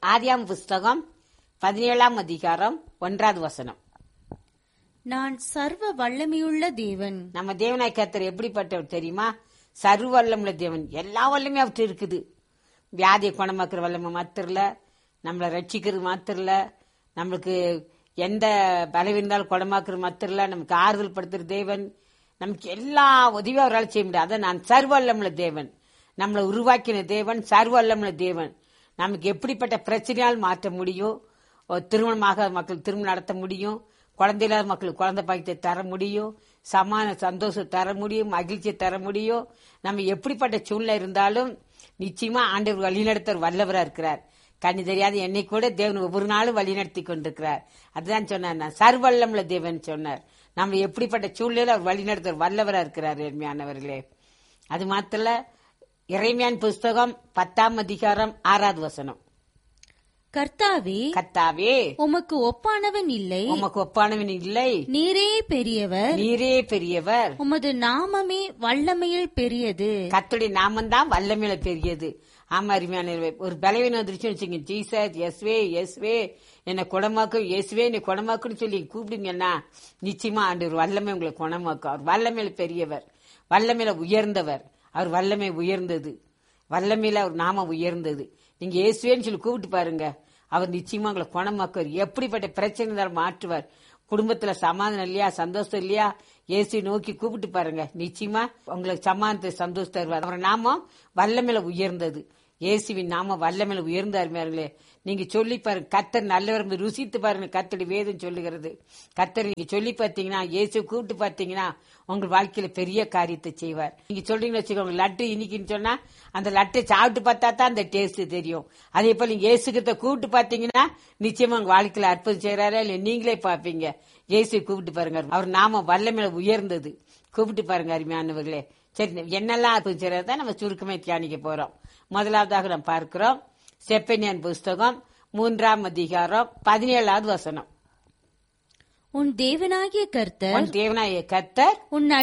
ஆதியாம் புஸ்தகம் பதினேழாம் அதிகாரம் ஒன்றாவது வசனம் நான் சர்வ வல்லமையுள்ள தேவன் நம்ம தேவனாய் கர்த்தர் எப்படிப்பட்டவர் தெரியுமா சர்வ வல்லமுள்ள தேவன் எல்லா வல்லமே அவர்கிட்ட இருக்குது வியாதியை குணமாக்குற வல்லமை மாத்திரல நம்மளை ரட்சிக்கிறது மாத்திரல நம்மளுக்கு எந்த பலவீனம் இருந்தாலும் குணமாக்குற மாத்திரல நமக்கு ஆறுதல் படுத்துற தேவன் நமக்கு எல்லா உதவியும் அவரால் செய்ய முடியாது அதான் நான் சர்வ வல்லமுள்ள தேவன் நம்மளை உருவாக்கின தேவன் சர்வ வல்லமுள்ள தேவன் நமக்கு எப்படிப்பட்ட பிரச்சனையால் மாற்ற முடியும் ஒரு திருமணமாக மக்கள் திருமணம் நடத்த முடியும் குழந்தை இல்லாத மக்களுக்கு குழந்தை பாக்கியத்தை தர முடியும் சமான சந்தோஷம் தர முடியும் மகிழ்ச்சியை தர முடியும் நம்ம எப்படிப்பட்ட சூழ்நிலை இருந்தாலும் நிச்சயமா ஆண்டவர் வழிநடத்தர் வல்லவரா இருக்கிறார் கண்ணி தெரியாத என்னை கூட தேவன் ஒவ்வொரு நாளும் வழிநடத்தி கொண்டிருக்கிறார் அதுதான் சொன்னார் நான் சர்வல்லமுள்ள தேவன் சொன்னார் நம்ம எப்படிப்பட்ட சூழ்நிலையில அவர் வழிநடத்தர் வல்லவரா இருக்கிறார் எளிமையானவர்களே அது மாத்திர இறைமையான் புஸ்தகம் பத்தாம் அதிகாரம் ஆறாவது வசனம் கர்த்தாவே கத்தாவே உமக்கு ஒப்பானவன் இல்லை உமக்கு ஒப்பானவன் இல்லை நீரே பெரியவர் நீரே பெரியவர் உமது நாமமே வல்லமையில் பெரியது கத்துடைய நாமந்தான் வல்லமையில பெரியது ஆமா அருமையான ஒரு பலவீனம் வந்துருச்சுன்னு வச்சுங்க ஜீசஸ் எஸ்வே எஸ்வே என்னை குணமாக்கும் இயேசுவே என்னை குணமாக்குன்னு சொல்லி கூப்பிடுங்கன்னா நிச்சயமா ஆண்டு வல்லமை உங்களை குணமாக்கும் அவர் வல்லமையில பெரியவர் வல்லமையில உயர்ந்தவர் அவர் வல்லமை உயர்ந்தது வல்லமையில அவர் நாம உயர்ந்தது நீங்க இயேசுவேன்னு சொல்லி கூப்பிட்டு பாருங்க அவர் நிச்சயமா உங்களை குணமாக்குவார் எப்படிப்பட்ட பிரச்சனை இருந்தாலும் மாற்றுவார் குடும்பத்துல சமாதானம் இல்லையா சந்தோஷம் இல்லையா இயேசு நோக்கி கூப்பிட்டு பாருங்க நிச்சயமா உங்களுக்கு சமாதானத்தை சந்தோஷம் தருவார் அவர் நாமம் வல்லமையில உயர்ந்தது இயேசுவின் நாம வல்லமையில உயர்ந்த அருமையார்களே நீங்க சொல்லி பாருங்க கத்தர் நல்லவர் என்று ருசித்து பாருங்க கத்தடி வேதம் சொல்லுகிறது கத்தர் நீங்க சொல்லி பார்த்தீங்கன்னா இயேசு கூப்பிட்டு பார்த்தீங்கன்னா உங்க வாழ்க்கையில பெரிய காரியத்தை செய்வார் நீங்க சொல்றீங்கன்னு வச்சுக்கோங்க லட்டு இன்னைக்குன்னு சொன்னா அந்த லட்டை சாப்பிட்டு பார்த்தா தான் அந்த டேஸ்ட் தெரியும் அதே போல நீங்க இயேசுகிட்ட கூப்பிட்டு பார்த்தீங்கன்னா நிச்சயமா உங்க வாழ்க்கையில அற்புதம் செய்யறாரா இல்ல நீங்களே பார்ப்பீங்க இயேசு கூப்பிட்டு பாருங்க அவர் நாம வல்லமையில உயர்ந்தது கூப்பிட்டு பாருங்க அருமையானவர்களே சரி என்னெல்லாம் அற்புதம் செய்யறதா நம்ம சுருக்கமே தியானிக்க போறோம் முதலாவதாக நாம் பார்க்கிறோம் செப்பனியன் புஸ்தகம் மூன்றாம் அதிகாரம் பதினேழாவது வசனம் உன் தேவனாகிய கர்த்தர் உன் தேவனாய கத்தர் உன்